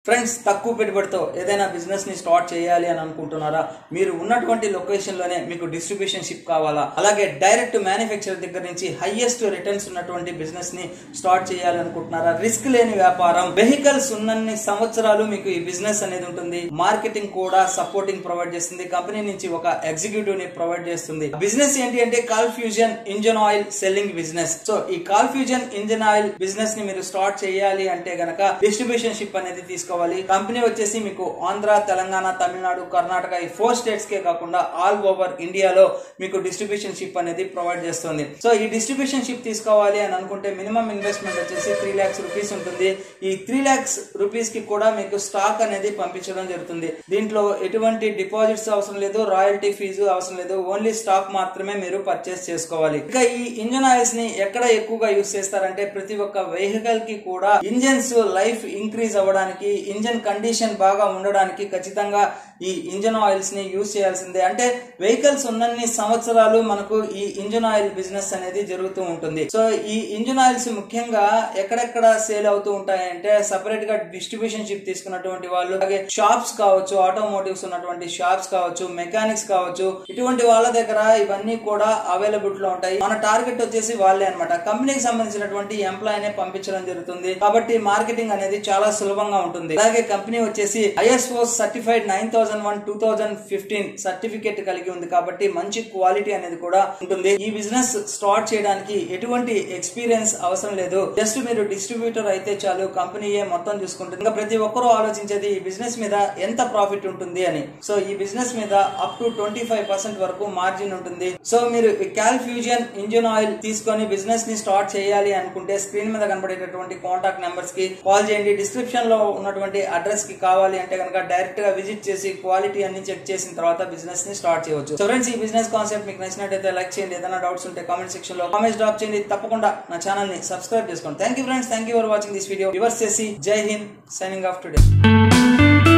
friends తక్కువ పెట్టుబడితో ఏదైనా బిజినెస్ ని స్టార్ట్ చేయాలి అని అనుకుంటున్నారా మీరు ఉన్నటువంటి లొకేషన్ లోనే మీకు డిస్ట్రిబ్యూషన్ షిప్ కావాలా అలాగే డైరెక్ట్ మ్యానుఫ్యాక్చర్ దగ్గర నుంచి హైయెస్ట్ రిటర్న్స్ ఉన్నటువంటి బిజినెస్ ని స్టార్ట్ చేయాలి అనుకుంటున్నారా రిస్క్ లేని వ్యాపారం వెహికల్స్ ఉన్నన్ని సంవత్సరాలు మీకు ఈ బిజినెస్ అనేది ఉంటుంది మార్కెటింగ్ కూడా సపోర్టింగ్ ప్రొవైడ్ చేస్తుంది కంపెనీ నుంచి ఒక ఎగ్జిక్యూటివ్ ని ప్రొవైడ్ చేస్తుంది బిజినెస్ ఏంటి అంటే call fusion engine oil selling business so ఈ call fusion engine oil business ని మీరు స్టార్ట్ చేయాలి అంటే గనక డిస్ట్రిబ్యూషన్ షిప్ అనేది తీసుకోవాలి కంపెనీ వచ్చేసి మీకు ఆంధ్ర తెలంగాణ తమిళనాడు కర్ణాటక ఈ ఫోర్ స్టేట్స్ కే కాకుండా ఆల్ ఓవర్ ఇండియాలో మీకు డిస్ట్రిబ్యూషన్ షిప్ అనేది ప్రొవైడ్ చేస్తుంది సో ఈ డిస్ట్రిబ్యూషన్ షిప్ తీసుకోవాలి అని అనుకుంటే మినిమం ఇన్వెస్ట్మెంట్ వచ్చేసి త్రీ లాక్స్ రూపీస్ ఉంటుంది ఈ త్రీ లాక్స్ రూపీస్ కి కూడా మీకు స్టాక్ అనేది పంపించడం జరుగుతుంది దీంట్లో ఎటువంటి డిపాజిట్స్ అవసరం లేదు రాయల్టీ ఫీజు అవసరం లేదు ఓన్లీ స్టాక్ మాత్రమే మీరు పర్చేస్ చేసుకోవాలి ఇక ఈ ఇంజన్ ఆయిల్స్ ని ఎక్కడ ఎక్కువగా యూస్ చేస్తారంటే ప్రతి ఒక్క వెహికల్ కి కూడా ఇంజన్స్ లైఫ్ ఇంక్రీజ్ అవ్వడానికి ఇంజన్ కండిషన్ బాగా ఉండడానికి ఖచ్చితంగా ఈ ఇంజన్ ఆయిల్స్ ని యూజ్ చేయాల్సిందే అంటే వెహికల్స్ ఉన్నన్ని సంవత్సరాలు మనకు ఈ ఇంజన్ ఆయిల్ బిజినెస్ అనేది జరుగుతూ ఉంటుంది సో ఈ ఇంజన్ ఆయిల్స్ ముఖ్యంగా ఎక్కడెక్కడ సేల్ అవుతూ ఉంటాయంటే సపరేట్ గా డిస్ట్రిబ్యూషన్ షిప్ తీసుకున్నటువంటి వాళ్ళు అలాగే షాప్స్ కావచ్చు ఆటోమోటివ్స్ ఉన్నటువంటి షాప్స్ కావచ్చు మెకానిక్స్ కావచ్చు ఇటువంటి వాళ్ళ దగ్గర ఇవన్నీ కూడా అవైలబుల్ లో ఉంటాయి మన టార్గెట్ వచ్చేసి వాళ్ళే అనమాట కంపెనీకి సంబంధించినటువంటి ఎంప్లాయ్ నే పంపించడం జరుగుతుంది కాబట్టి మార్కెటింగ్ అనేది చాలా సులభంగా ఉంటుంది అలాగే కంపెనీ వచ్చేసి ISO certified nine thousand one two thousand fifteen certificate కలిగి ఉంది కాబట్టి మంచి క్వాలిటీ అనేది కూడా ఉంటుంది ఈ బిజినెస్ స్టార్ట్ చేయడానికి ఎటువంటి ఎక్స్పీరియన్స్ అవసరం లేదు జస్ట్ మీరు డిస్ట్రిబ్యూటర్ అయితే చాలు కంపెనీయే మొత్తం చూసుకుంటుంది ఇంకా ప్రతి ఒక్కరూ ఆలోచించేది ఈ బిజినెస్ మీద ఎంత ప్రాఫిట్ ఉంటుంది అని సో ఈ బిజినెస్ మీద up to twenty five percent వరకు మార్జిన్ ఉంటుంది సో మీరు క్యాల్ ఫ్యూజన్ ఇంజిన్ ఆయిల్ తీసుకొని బిజినెస్ ని స్టార్ట్ చేయాలి అనుకుంటే స్క్రీన్ మీద కనబడేటటువంటి కాంటాక్ట్ నెంబర్స్ కి కాల్ చేయండి డిస్క్రిప్షన్ లో ఉన్నటువంటి అడ్రస్ కి కావాలి అంటే కనుక డైరెక్ట్ గా విజిట్ చేసి క్వాలిటీ అన్ని చెక్ చేసిన తర్వాత బిజినెస్ ని స్టార్ట్ చేయవచ్చు సో ఫ్రెండ్స్ ఈ బిజినెస్ కాన్సెప్ట్ మీకు నచ్చినట్టయితే లైక్ చేయండి ఏదైనా డౌట్స్ ఉంటే కామెంట్ సెక్షన్ లో కామెంట్స్ డ్రాప్ చేయండి తప్పకుండా నా ఛానల్ ని సబ్స్క్రైబ్ చేసుకోండి thank you friends thank you for watching this video reverse చేసి Jai Hind signing off today